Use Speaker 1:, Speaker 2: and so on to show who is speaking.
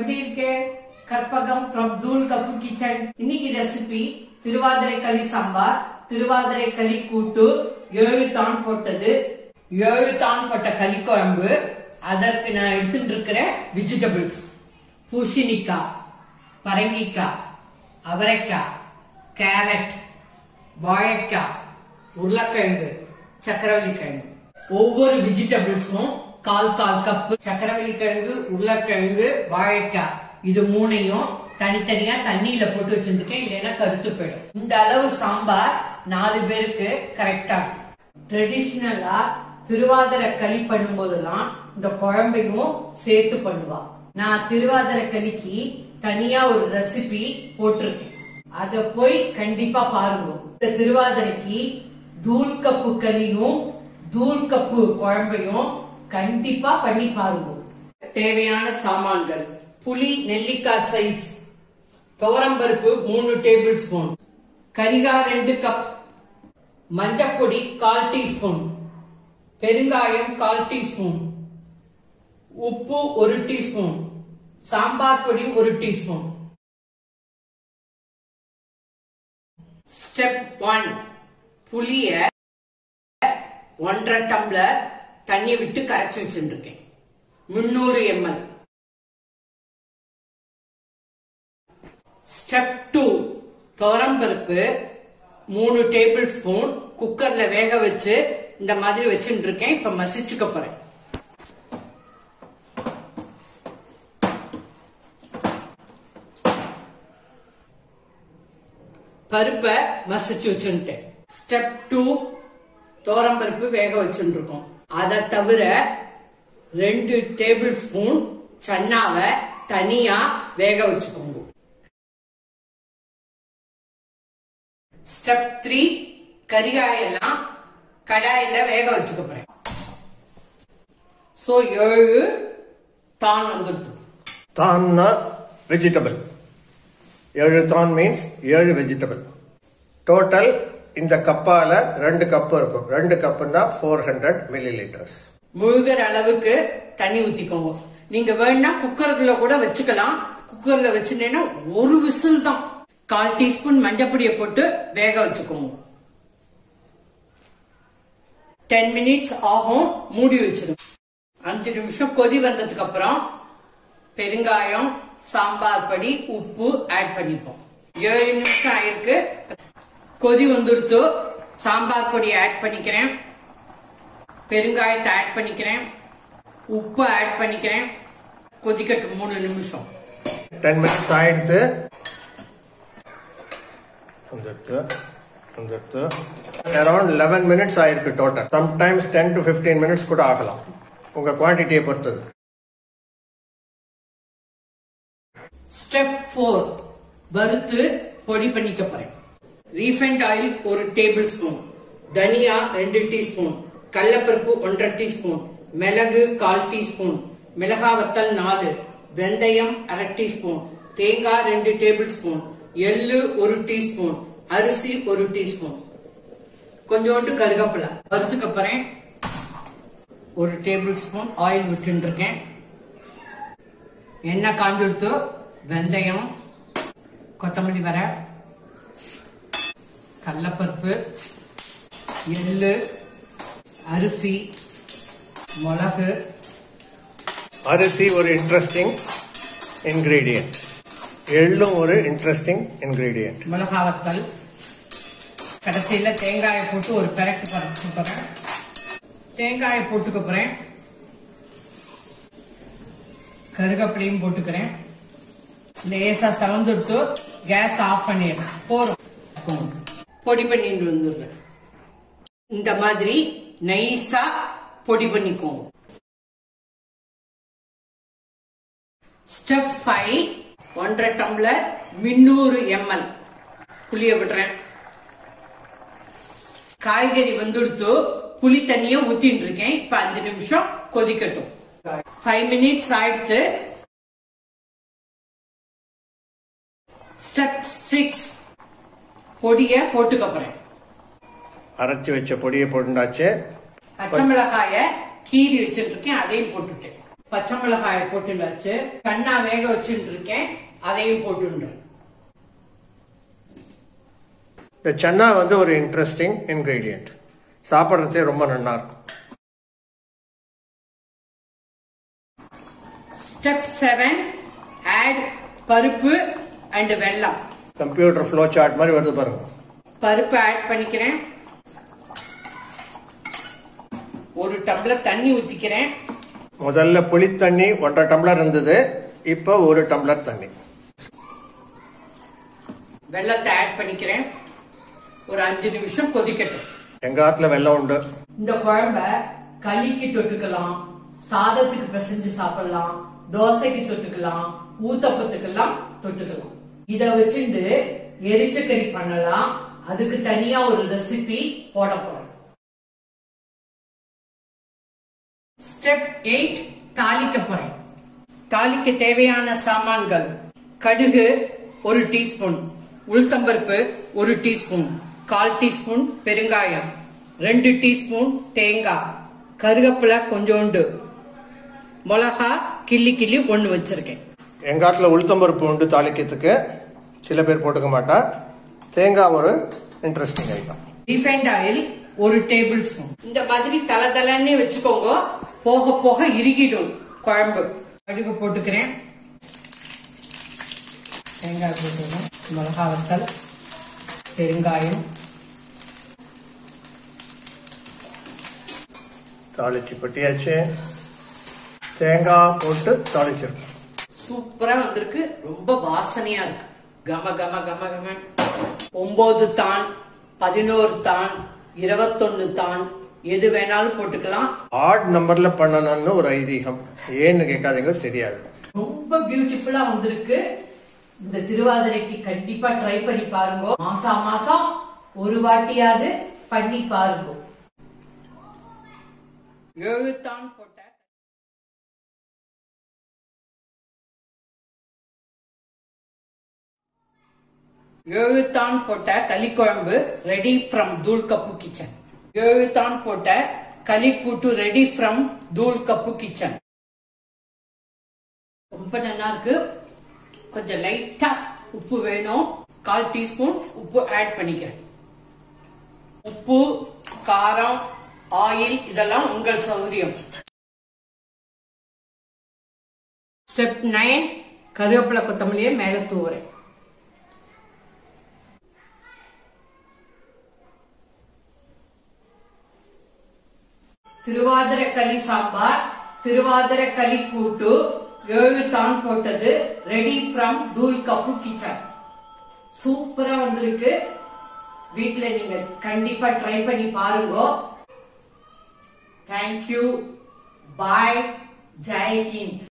Speaker 1: எப்படி இருக்கு Karpagam from Thool Cup Kitchen இன்னைக்கு ரெசிபி திருவாதிரை களி சாம்பார் திருவாதிரை களி கூட்டு ஏழு தான் போட்டது ஏழு தான் போட்ட களி குழம்பு அதற்கு நான் எடுத்துட்டு இருக்கிற வெஜிடபிள்ஸ் பூசணிக்காய் பரங்கிக்காய் அவரைக்காய் கேரட் வாழைக்காய் உருளைக்கிழங்கு சக்கரவள்ளி கிழங்கு ஒவ்வொரு வெஜிடபிள்ஸும் கால் கால் கப்பு சக்கரவள்ளி கிழங்கு உருளைக்கிழங்கு வாழைக்காய் இது மூணையும் தனித்தனியா தண்ணியில போட்டு வச்சிருக்கேன் இல்லைன்னா கருத்து போயிடும் இந்த அளவு சாம்பார் நாலு பேருக்கு கரெக்டா ட்ரெடிஷ்னலா திருவாதிரை களி பண்ணும்போதெல்லாம் இந்த குழம்பையும் சேர்த்து பண்ணுவா நான் திருவாதிரை களிக்கு தனியா ஒரு ரெசிபி போட்டிருக்கேன் அத போய் கண்டிப்பா பாருங்க இந்த திருவாதிரைக்கு தூள் கப்பு களியும் தூள் கப்பு குழம்பையும் கண்டிப்பா பண்ணி பாருங்க தேவையான சாமான்கள் புளி நெல்லிக்காய் சைஸ் துவரம்பருப்பு மூணு டேபிள் ஸ்பூன் கரிகா ரெண்டு கப் மஞ்சப்பொடி கால் டீஸ்பூன் பெருங்காயம் கால் டீஸ்பூன் உப்பு ஒரு டீஸ்பூன் சாம்பார் பொடி ஒரு டீஸ்பூன் ஸ்டெப் ஒன் புளிய ஒன்றரை டம்ளர் தண்ணி விட்டு கரைச்சி வச்சுருக்கேன் முன்னூறு எம்எல் ஸ்டெப் டூ துவரம்பருப்பு மூணு டேபிள் ஸ்பூன் குக்கர்ல வேக வச்சு இந்த மாதிரி வச்சுட்டு இருக்கேன் இப்ப மசிச்சுக்க போறேன் பருப்பை மசிச்சு வச்சுட்டேன் ஸ்டெப் டூ தோரம்பருப்பு வேக வச்சுட்டு இருக்கோம் அதை தவிர ரெண்டு டேபிள் ஸ்பூன் சன்னாவை தனியா வேக வச்சுக்கோங்க ஸ்டெப் த்ரீ கரிகாயெல்லாம் கடாயில வேக வச்சுக்க போறேன் சோ ஏழு தான் வந்துருது
Speaker 2: தான்னா வெஜிடபிள் ஏழு தான் மீன்ஸ் ஏழு வெஜிடபிள் டோட்டல் இந்த கப்பால ரெண்டு கப்பு இருக்கும் ரெண்டு கப்புன்னா ஃபோர் ஹண்ட்ரட் மில்லி லிட்டர்ஸ்
Speaker 1: முழுகிற அளவுக்கு தண்ணி ஊத்திக்கோங்க நீங்க வேணா குக்கர்ல கூட வச்சுக்கலாம் குக்கர்ல வச்சுட்டேன்னா ஒரு விசில் தான் கால் டீஸ்பூன் மஞ்சப்பொடியை போட்டு வேக வச்சுக்கோங்க டென் மினிட்ஸ் ஆகும் மூடி வச்சிருங்க அஞ்சு நிமிஷம் கொதி வந்ததுக்கு அப்புறம் பெருங்காயம் சாம்பார் பொடி உப்பு ஆட் பண்ணிப்போம் ஏழு நிமிஷம் ஆயிருக்கு கொதி வந்துடுத்து சாம்பார் பொடி ஆட் பண்ணிக்கிறேன் பெருங்காயத்தை ஆட் பண்ணிக்கிறேன் உப்பு ஆட் பண்ணிக்கிறேன் கொதிக்கட்டும் மூணு நிமிஷம்
Speaker 2: டென் மினிட்ஸ் ஆயிடுத்து வந்துடுத்து வந்துடுத்து அரௌண்ட் லெவன் மினிட்ஸ் ஆயிருக்கு total sometimes ten to fifteen minutes கூட ஆகலாம் உங்க குவான்டிட்டியை பொறுத்தது
Speaker 1: ஸ்டெப் ஃபோர் வறுத்து பொடி பண்ணிக்க போறேன் ரீஃபைண்ட் ஆயில் ஒரு டேபிள் ஸ்பூன் தனியா ரெண்டு டீஸ்பூன் கடலப்பருப்பு ஒன்றரை டீஸ்பூன் மிளகு கால் டீஸ்பூன் மிளகா வத்தல் நாலு வெந்தயம் அரை டீஸ்பூன் தேங்காய் ரெண்டு டேபிள் ஸ்பூன் எள்ளு ஒரு டீஸ்பூன் அரிசி ஒரு டீஸ்பூன் கொஞ்சோண்டு கருவேப்பிலை வறுத்துக்க போறேன் ஒரு டேபிள் ஸ்பூன் ஆயில் விட்டுட்டு இருக்கேன் எண்ணெய் காஞ்செடுத்து வெந்தயம் கொத்தமல்லி வர கடலப்பருப்பு எள்ளு அரிசி மிளகு
Speaker 2: அரிசி ஒரு இன்ட்ரெஸ்டிங் இன்கிரீடியன்ட் எள்ளும் ஒரு இன்ட்ரெஸ்டிங் இன்கிரீடியன்ட்
Speaker 1: மிளகா வத்தல் கடைசியில தேங்காயை போட்டு ஒரு பெரட்டு பறக்க போறேன் தேங்காயை போட்டுக்க போறேன் கருகப்பிலையும் போட்டுக்கிறேன் லேசா சவந்துடுத்து கேஸ் ஆஃப் பண்ணிடுறேன் போதும் பொடி பண்ணிட்டு வந்துடுறேன் இந்த மாதிரி நைஸா பொடி பண்ணிக்கோங்க ஸ்டெப் ஃபைவ் ஒன்றரை டம்ளர் முன்னூறு எம்எல் புளிய விடுறேன் காய்கறி வந்துடுத்து புளி தண்ணிய ஊத்திட்டு இருக்கேன் இப்ப அஞ்சு நிமிஷம் கொதிக்கட்டும் ஃபைவ் மினிட்ஸ் ஆயிடுத்து ஸ்டெப் சிக்ஸ் பொடிய போட்டுக்க போறேன்
Speaker 2: அரைச்சி வச்ச பொடியை போட்டுண்டாச்சு
Speaker 1: பச்சை மிளகாய கீறி வச்சிட்டு இருக்கேன் அதையும் போட்டுட்டேன் பச்சை மிளகாயை போட்டு வச்சு கண்ணா வேக வச்சுட்டு இருக்கேன் அதையும் போட்டுன்றேன்
Speaker 2: இந்த சன்னா வந்து ஒரு இன்ட்ரெஸ்டிங் இன்க்ரீடியன்ட் சாப்பிட்றதே ரொம்ப நல்லா இருக்கும்
Speaker 1: ஸ்டெப் செவன் ஆட் பருப்பு அண்ட் வெல்லம்
Speaker 2: கம்ப்யூட்டர் ஃப்ளோ சார்ட் மாதிரி வருது பாருங்க
Speaker 1: பருப்பு ஆட் பண்ணிக்கிறேன் ஒரு டம்ளர் தண்ணி ஊத்திக்கிறேன்
Speaker 2: முதல்ல புளி தண்ணி ஒன்றரை டம்ளர் இருந்தது இப்போ ஒரு டம்ளர் தண்ணி
Speaker 1: வெள்ளத்தை ஆட் பண்ணிக்கிறேன் ஒரு அஞ்சு நிமிஷம் கொதிக்கட்டும்
Speaker 2: எங்க ஆத்துல வெள்ளம் உண்டு
Speaker 1: இந்த குழம்ப களிக்கு தொட்டுக்கலாம் சாதத்துக்கு பிசைஞ்சு சாப்பிடலாம் தோசைக்கு தொட்டுக்கலாம் ஊத்தப்பத்துக்கெல்லாம் தொட்டுக்கலாம் இத வச்சுட்டு எரிச்சக்கறி பண்ணலாம் அதுக்கு தனியா ஒரு ரெசிபி போட போறேன் ஸ்டெப் எயிட் தாளிக்க போறேன் தாளிக்க தேவையான சாமான்கள் கடுகு ஒரு டீஸ்பூன் உளுத்தம்பருப்பு ஒரு டீஸ்பூன் கால் டீஸ்பூன் பெருங்காயம் ரெண்டு டீஸ்பூன் தேங்காய் கருவேப்பிலை கொஞ்சோண்டு மிளகா கிள்ளி கிள்ளி ஒன்று வச்சிருக்கேன்
Speaker 2: எங்க ஆத்துல உளுத்தம்பருப்பு உண்டு தாளிக்கிறதுக்கு சில பேர் போட்டுக்க மாட்டா தேங்காய் ஒரு இன்ட்ரெஸ்டிங் ஐட்டம்
Speaker 1: ரிஃபைண்ட் ஆயில் ஒரு டேபிள் ஸ்பூன் இந்த மாதிரி தலை தலைன்னு வச்சுக்கோங்க போக போக இறுகிடும் குழம்பு கடுகு போட்டுக்கிறேன் தேங்காய் போட்டுக்கிறேன் மிளகா வத்தல் பெருங்காயம்
Speaker 2: தாளிச்சு கொட்டியாச்சு தேங்காய் போட்டு தாளிச்சிருக்கோம்
Speaker 1: சூப்பரா வந்திருக்கு ரொம்ப வாசனையா இருக்கு கம கம கம கம ஒன்பது தான் பதினோரு தான் இருபத்தொன்னு தான் எது வேணாலும் போட்டுக்கலாம்
Speaker 2: ஆட் நம்பர்ல பண்ணணும்னு ஒரு ஐதீகம் ஏன்னு கேட்காதீங்க தெரியாது
Speaker 1: ரொம்ப பியூட்டிஃபுல்லா வந்திருக்கு இந்த திருவாதிரைக்கு கண்டிப்பா ட்ரை பண்ணி பாருங்க மாசா மாசம் ஒரு வாட்டியாவது பண்ணி பாருங்க எழுத்தான் போட்ட எழுத்தான் போட்ட களிக்குழம்பு ready from Thool Cup Kitchen எழுத்தான் போட்ட களி கூட்டு ready from Thool Cup Kitchen ரொம்ப நல்லா இருக்கு கொஞ்சம் லைட்டா உப்பு வேணும் கால் டீஸ்பூன் உப்பு ஆட் பண்ணிக்கிறேன் உப்பு காரம் ஆயில் இதெல்லாம் உங்கள் சௌகரியம் ஸ்டெப் நைன் கருவேப்பிலை கொத்தமல்லியை மேல தூவுறேன் திருவாதிரை களி சாம்பார் திருவாதிரை களி கூட்டு ஏழு தான் போட்டது ready from Thool Cup Kitchen சூப்பரா வந்திருக்கு வீட்ல நீங்க கண்டிப்பா ட்ரை பண்ணி பாருங்க தேங்க்யூ பாய் ஜெய் ஹிந்த்